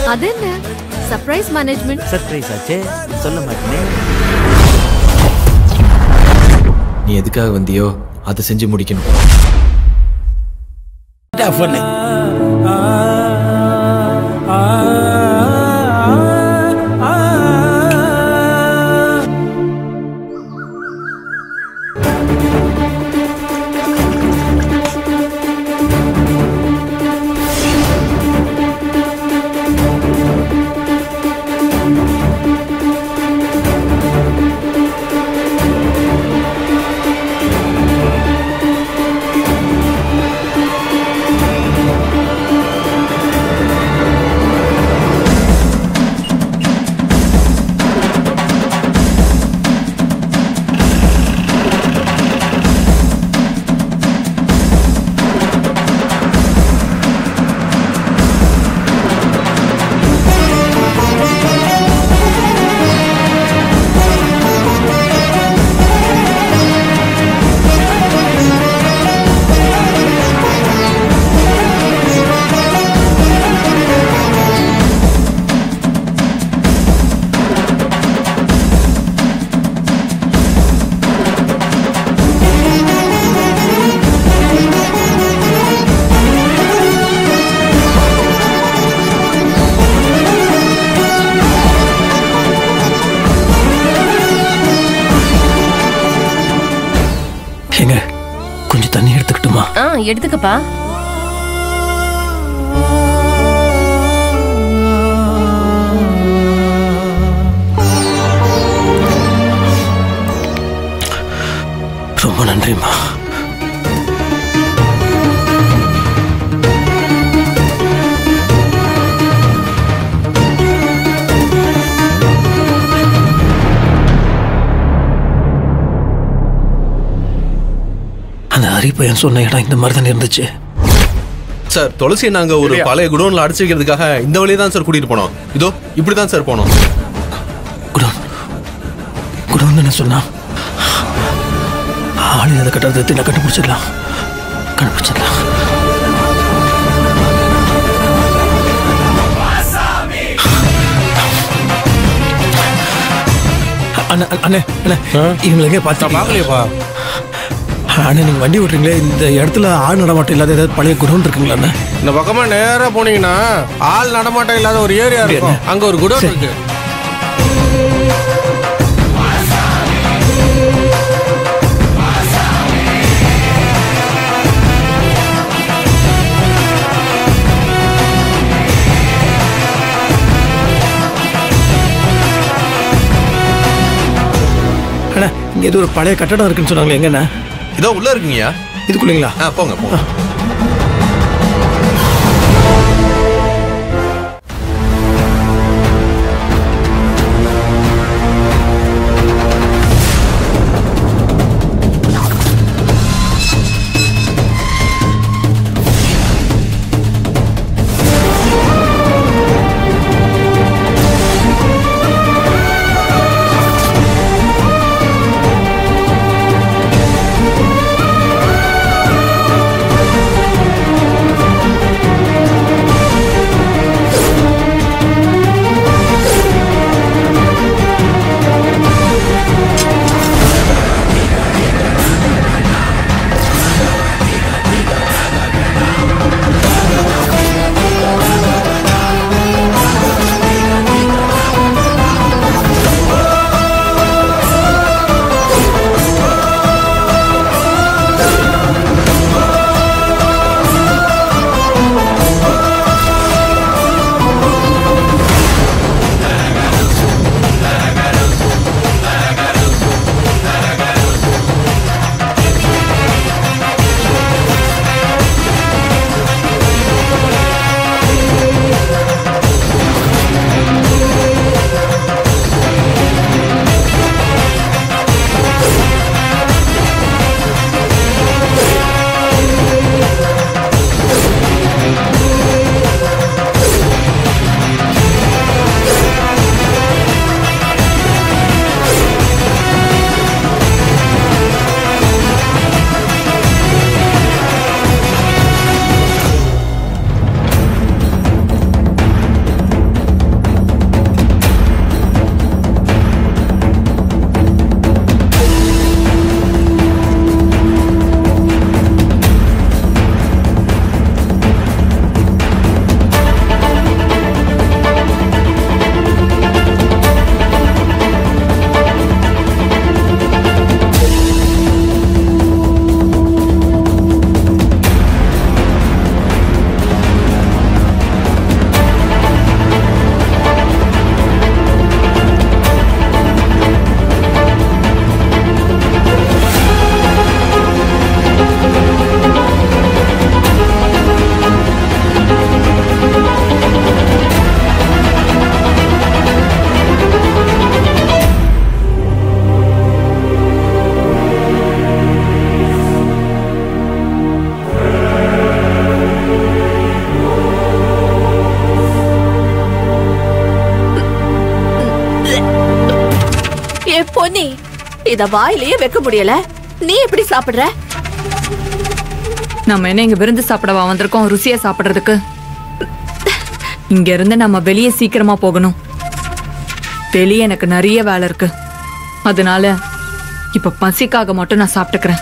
அது என்ன surprise management surprise ஆச்சே சொல்ல மாட்டேனே நீ எதுக்காக வந்தியோ அதை செஞ்சு முடிக்கணும் பண்ணு ஏங்க கொஞ்சம் தண்ணி எடுத்துக்கிட்டுமா ஆ எடுத்துக்கப்பா ரொம்ப நன்றிம்மா அந்த ஹரி பையன் சொன்ன இடம் இந்த மாதிரி தானே இருந்துச்சு சார் துளசி நாங்க ஒரு பழைய குடோன்ல அடைச்சு வைக்கிறதுக்காக இந்த வழியை தான் சார் கூட்டிட்டு போனோம் இதோ இப்படி தான் சார் போனோம் குடோன் குடோன் தானே சொன்னா ஆளு அதை கட்டுறது தின கண்டுபிடிச்சிடலாம் கண்டுபிடிச்சிடலாம் அண்ணா அண்ணே அண்ணே இவங்களை எங்கே பார்த்து பார்க்கலையப்பா அண்ணே நீங்கள் வண்டி ஓட்டுறீங்களே இந்த இடத்துல ஆள் நடமாட்டம் இல்லாத ஏதாவது பழைய குடோன் இருக்குங்களா அண்ணா இந்த பக்கமா நேரா போனீங்கன்னா ஆள் நடமாட்டம் இல்லாத ஒரு ஏரியா இருக்கும் அங்க ஒரு குடோன் சரி. இருக்கு அண்ணா இங்கே ஏதோ ஒரு பழைய கட்டடம் இருக்குன்னு சொன்னாங்களே எங்கண்ணா இதோ உள்ள இருக்குங்கய்யா இதுக்குள்ளீங்களா ஆ போங்க போங்க அண்ணா பொன்னி இத வாயிலேயே வைக்க முடியல நீ எப்படி சாப்பிடுற நம்ம என்ன இங்க விருந்து சாப்பிடவா வந்திருக்கோம் ருசியா சாப்பிடுறதுக்கு இங்க இருந்து நம்ம வெளியே சீக்கிரமா போகணும் வெளியே எனக்கு நிறைய வேலை இருக்கு அதனால இப்ப பசிக்காக மட்டும் நான் சாப்பிட்டுக்கிறேன்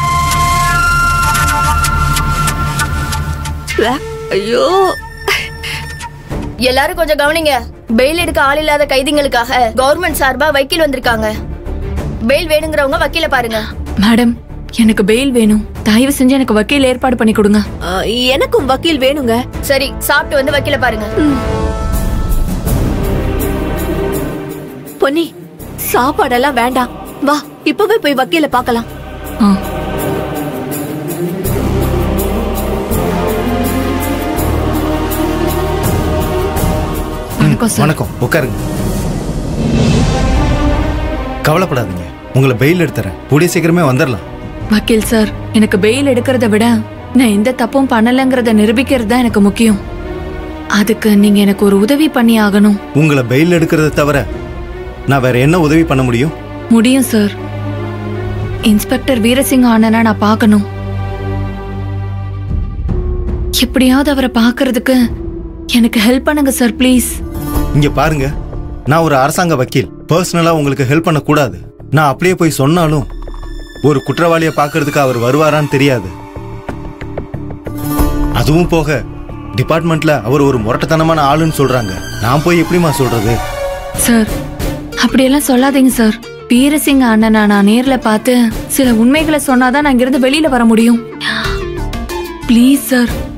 ஐயோ எல்லாரும் கொஞ்சம் கவனிங்க பெயில் எடுக்க ஆள் இல்லாத கைதிகளுக்காக கவர்மெண்ட் சார்பா வக்கீல் வந்திருக்காங்க பெயில் வேணுங்கிறவங்க வக்கீல பாருங்க மேடம் எனக்கு பெயில் வேணும் தயவு செஞ்சு எனக்கு வக்கீல் ஏற்பாடு பண்ணி கொடுங்க ஆ, எனக்கும் வக்கீல் வேணுங்க சரி சாப்பிட்டு வந்து வக்கீல பாருங்க பொன்னி சாப்பாடெல்லாம் வேண்டாம் வா இப்பவே போய் வக்கீல பார்க்கலாம் ஆ வணக்கம் சார் வணக்கம் உட்காருங்க கவலைப்படாதீங்க உங்களை பெயில் எடுத்துறேன் கூடிய சீக்கிரமே வந்துடலாம் வக்கீல் சார் எனக்கு பெயில் எடுக்கிறத விட நான் எந்த தப்பும் பண்ணலங்கிறத நிரூபிக்கிறது தான் எனக்கு முக்கியம் அதுக்கு நீங்க எனக்கு ஒரு உதவி பண்ணி ஆகணும் உங்களை பெயில் எடுக்கிறத தவிர நான் வேற என்ன உதவி பண்ண முடியும் முடியும் சார் இன்ஸ்பெக்டர் வீரசிங்க அண்ணனை நான் பார்க்கணும் எப்படியாவது அவரை பார்க்கறதுக்கு எனக்கு ஹெல்ப் பண்ணுங்க சார் ப்ளீஸ் இங்க பாருங்க நான் ஒரு அரசாங்க வக்கீல் பர்சனலா உங்களுக்கு ஹெல்ப் பண்ண கூடாது நான் அப்படியே போய் சொன்னாலும் ஒரு குற்றவாளியை பார்க்கறதுக்கு அவர் வருவாரான்னு தெரியாது அதுவும் போக டிபார்ட்மெண்ட்ல அவர் ஒரு முரட்டத்தனமான ஆளுன்னு சொல்றாங்க நான் போய் எப்படிம்மா சொல்றது சார் அப்படியெல்லாம் சொல்லாதீங்க சார் வீரசிங்க அண்ணனை நான் நேர்ல பார்த்து சில உண்மைகளை சொன்னாதான் நான் இங்கிருந்து வெளியில வர முடியும் ப்ளீஸ் சார்